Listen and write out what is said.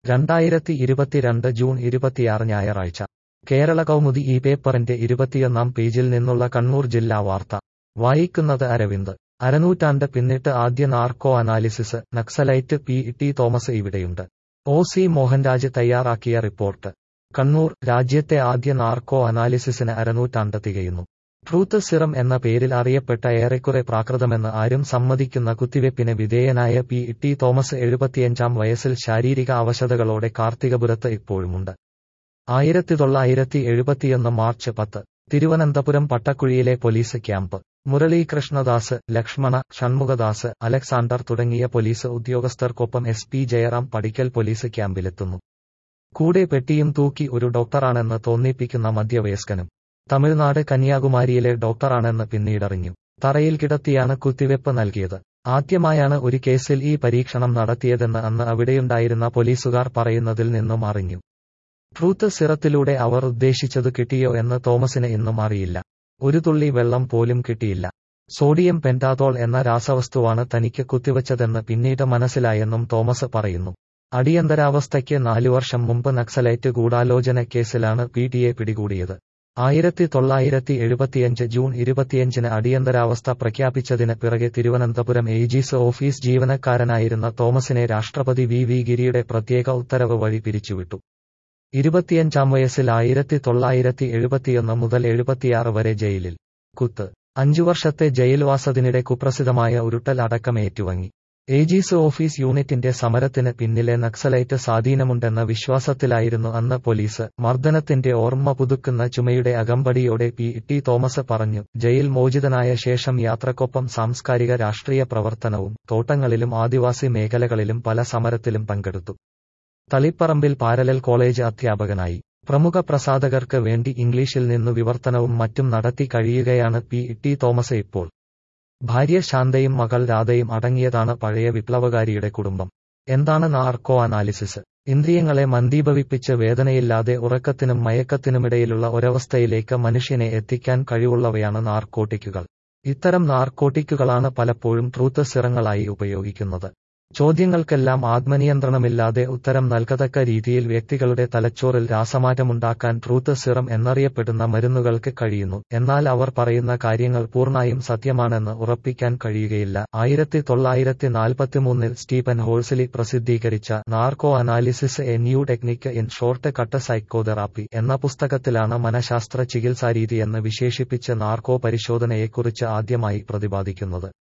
രണ്ടായിരത്തി ഇരുപത്തിരണ്ട് ജൂൺ ഇരുപത്തിയാറ് ഞായറാഴ്ച കേരള കൗമുദി ഈ പേപ്പറിന്റെ ഇരുപത്തിയൊന്നാം പേജിൽ നിന്നുള്ള കണ്ണൂർ ജില്ലാ വാർത്ത വായിക്കുന്നത് അരവിന്ദ് അരനൂറ്റാണ്ട് പിന്നിട്ട് ആദ്യ narco analysis naxalite P T Thomas ഇവിടെയുണ്ട് ഒ സി മോഹൻരാജ് തയ്യാറാക്കിയ റിപ്പോർട്ട് കണ്ണൂർ രാജ്യത്തെ ആദ്യ നാർക്കോ അനാലിസിസിന് അരനൂറ്റാണ്ട് തികയുന്നു ട്രൂത്ത് സിറം എന്ന പേരിൽ അറിയപ്പെട്ട ഏറെക്കുറെ പ്രാകൃതമെന്ന് ആരും സമ്മതിക്കുന്ന കുത്തിവെപ്പിന് വിധേയനായ പി ടി തോമസ് എഴുപത്തിയഞ്ചാം വയസ്സിൽ ശാരീരിക അവശതകളോടെ കാർത്തികപുരത്ത് ഇപ്പോഴുമുണ്ട് ആയിരത്തി തൊള്ളായിരത്തി എഴുപത്തിയൊന്ന് മാർച്ച് പത്ത് തിരുവനന്തപുരം പട്ടക്കുഴിയിലെ police camp Muralikrishnadas Lakshmana Shanmughadas Alexander തുടങ്ങിയ പോലീസ് ഉദ്യോഗസ്ഥർക്കൊപ്പം S P Jayaram Padikkal police ക്യാമ്പിലെത്തുന്നു കൂടെ പെട്ടിയും തൂക്കി ഒരു ഡോക്ടറാണെന്ന് തോന്നിപ്പിക്കുന്ന മധ്യവയസ്കനും തമിഴ്നാട് കന്യാകുമാരിയിലെ ഡോക്ടറാണെന്ന് പിന്നീടറിഞ്ഞു തറയിൽ കിടത്തിയാണ് കുത്തിവെപ്പ് നൽകിയത് ആദ്യമായാണ് ഒരു കേസിൽ ഈ പരീക്ഷണം നടത്തിയതെന്ന് അന്ന് അവിടെയുണ്ടായിരുന്ന പോലീസുകാർ പറയുന്നതിൽ നിന്നും അറിഞ്ഞു ട്രൂത്ത് സിറത്തിലൂടെ അവർ ഉദ്ദേശിച്ചത് കിട്ടിയോ എന്ന് തോമസിന് ഇന്നും അറിയില്ല ഒരു തുള്ളി വെള്ളം പോലും കിട്ടിയില്ല സോഡിയം പെന്റാതോൾ എന്ന രാസവസ്തുവാണ് തനിക്ക് കുത്തിവച്ചതെന്ന് പിന്നീട് മനസ്സിലായെന്നും തോമസ് പറയുന്നു അടിയന്തരാവസ്ഥയ്ക്ക് നാലു വർഷം മുമ്പ് നക്സലൈറ്റ് ഗൂഢാലോചന കേസിലാണ് പി ടിയെ പിടികൂടിയത് ആയിരത്തി തൊള്ളായിരത്തി എഴുപത്തിയഞ്ച് ജൂൺ ഇരുപത്തിയഞ്ചിന് അടിയന്തരാവസ്ഥ പ്രഖ്യാപിച്ചതിന് പിറകെ തിരുവനന്തപുരം ഏജീസ് ഓഫീസ് ജീവനക്കാരനായിരുന്ന തോമസിനെ രാഷ്ട്രപതി വി വി ഗിരിയുടെ പ്രത്യേക ഉത്തരവ് വഴി പിരിച്ചുവിട്ടു ഇരുപത്തിയഞ്ചാം വയസ്സിൽ ആയിരത്തി തൊള്ളായിരത്തി എഴുപത്തിയൊന്ന് മുതൽ എഴുപത്തിയാറ് വരെ ജയിലിൽ കുത്ത് അഞ്ചു വർഷത്തെ ജയിൽവാസത്തിനിടെ കുപ്രസിദ്ധമായ ഉരുട്ടൽ അടക്കം ഏറ്റുവാങ്ങി ഏജീസ് ഓഫീസ് യൂണിറ്റിന്റെ സമരത്തിന് പിന്നിലെ നക്സലൈറ്റ് സ്വാധീനമുണ്ടെന്ന വിശ്വാസത്തിലായിരുന്നു അന്ന് പോലീസ് മർദ്ദനത്തിന്റെ ഓർമ്മ പുതുക്കുന്ന ചുമയുടെ അകമ്പടിയോടെ പി ടി തോമസ് പറഞ്ഞു ജയിൽ മോചിതനായ ശേഷം യാത്രക്കൊപ്പം സാംസ്കാരിക രാഷ്ട്രീയ പ്രവർത്തനവും തോട്ടങ്ങളിലും ആദിവാസി മേഖലകളിലും പല സമരത്തിലും പങ്കെടുത്തു തളിപ്പറമ്പിൽ പാരലൽ കോളേജ് അധ്യാപകനായി പ്രമുഖ പ്രസാധകർക്ക് വേണ്ടി ഇംഗ്ലീഷിൽ നിന്നു വിവർത്തനവും മറ്റും നടത്തി കഴിയുകയാണ് പി ടി തോമസ് ഇപ്പോൾ ഭാര്യ ശാന്തയും മകൾ രാധയും അടങ്ങിയതാണ് പഴയ വിപ്ലവകാരിയുടെ കുടുംബം എന്താണ് നാർക്കോ അനാലിസിസ് ഇന്ദ്രിയങ്ങളെ മന്ദീഭവിപ്പിച്ച് വേദനയില്ലാതെ ഉറക്കത്തിനും മയക്കത്തിനുമിടയിലുള്ള ഒരവസ്ഥയിലേക്ക് മനുഷ്യനെ എത്തിക്കാൻ കഴിവുള്ളവയാണ് നാർക്കോട്ടിക്കുകൾ ഇത്തരം നാർക്കോട്ടിക്കുകളാണ് പലപ്പോഴും ട്രൂത്ത് സിറങ്ങളായി ഉപയോഗിക്കുന്നത് ചോദ്യങ്ങൾക്കെല്ലാം ആത്മനിയന്ത്രണമില്ലാതെ ഉത്തരം നൽകത്തക്ക രീതിയിൽ വ്യക്തികളുടെ തലച്ചോറിൽ രാസമാറ്റമുണ്ടാക്കാൻ ട്രൂത്ത് സിറം എന്നറിയപ്പെടുന്ന മരുന്നുകൾക്ക് കഴിയുന്നു എന്നാൽ അവർ പറയുന്ന കാര്യങ്ങൾ പൂർണ്ണായും സത്യമാണെന്ന് ഉറപ്പിക്കാൻ കഴിയുകയില്ല ആയിരത്തി തൊള്ളായിരത്തി നാൽപ്പത്തിമൂന്നിൽ സ്റ്റീഫൻ ഹോൾസിലി പ്രസിദ്ധീകരിച്ച narco analysis a new technique in short cut psychotherapy എന്ന പുസ്തകത്തിലാണ് മനഃശാസ്ത്ര ചികിത്സാരീതി എന്ന് വിശേഷിപ്പിച്ച് നാർക്കോ പരിശോധനയെക്കുറിച്ച് ആദ്യമായി പ്രതിപാദിക്കുന്നത്